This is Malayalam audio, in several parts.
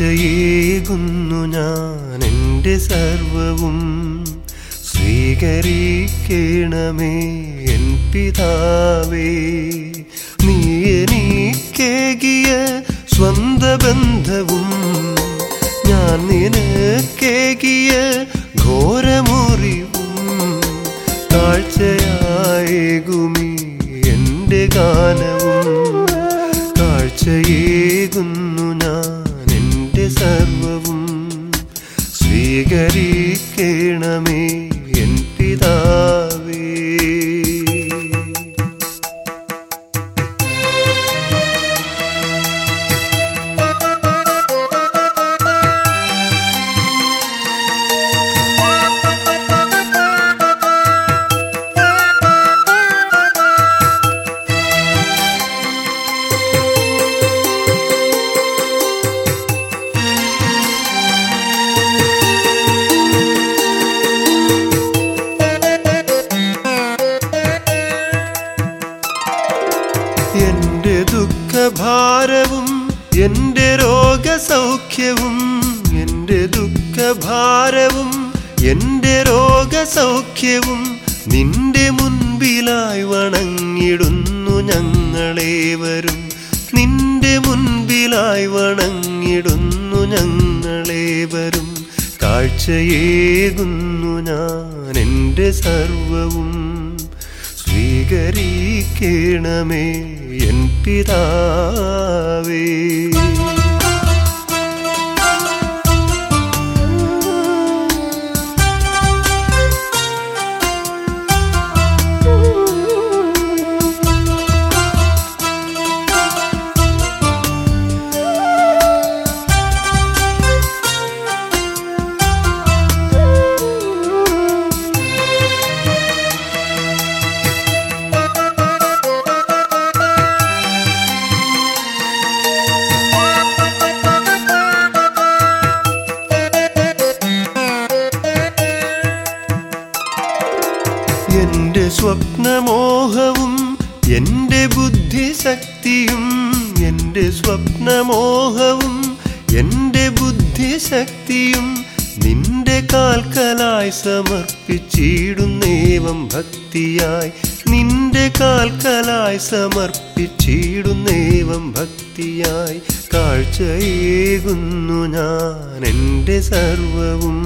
കാഴ്ചയേകുന്നു ഞാൻ എൻ്റെ സർവവും സ്വീകരിക്കണമേ എൻ പിതാവേ നീ എനിക്കേകിയ സ്വന്ത ബന്ധവും ഞാൻ നിനക്കേകിയ ഘോരമുറിവും കാഴ്ചയായേകുമി എൻ്റെ ഗാനവും കാഴ്ചയേകുന്നു ഞാൻ എൻ്റെ സർവവും സ്വീകരിക്കണമേ എൻ പിതാവേ എന്റെ ദുഃഖഭാരവും എന്റെ രോഗസൗഖ്യവും എന്റെ ദുഃഖഭാരവും എന്റെ രോഗസൗഖ്യവും നിന്റെ മുൻപിലായി വണങ്ങിടുന്നു ഞങ്ങളേവരും നിന്റെ മുൻപിലായി വണങ്ങിടുന്നു ഞങ്ങളേവരും കാഴ്ചയേകുന്നു ഞാൻ എൻ്റെ സർവവും സ്വീകരിക്കണമേ എൻ പിതാവേ എന്റെ സ്വപ്നമോഹവും എന്റെ ബുദ്ധിശക്തിയും എന്റെ സ്വപ്നമോഹവും എന്റെ ബുദ്ധിശക്തിയും നിന്റെ കാൽക്കലായി സമർപ്പിച്ചിടുന്നേവം ഭക്തിയായി നിന്റെ കാൽക്കലായി സമർപ്പിച്ചിടുന്നേവം ഭക്തിയായി കാഴ്ചയേകുന്നു ഞാൻ എൻ്റെ സർവവും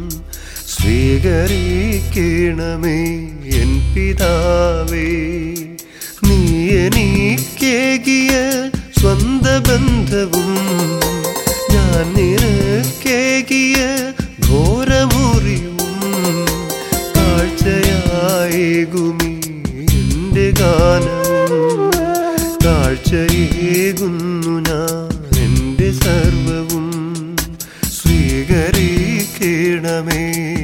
സ്വീകരിക്കണമേ എൻ പിതാവേ നീ എനിക്കേകിയ സ്വന്ത ബന്ധവും ഞാൻ നിനക്കേകിയ ഘോരമുറിവും കാഴ്ചയായേകുമി എൻ്റെ ഗാനവും കാഴ്ചയേകുന്നു ഞാൻ എൻ്റെ സർവവും സ്വീകരിക്കണമേ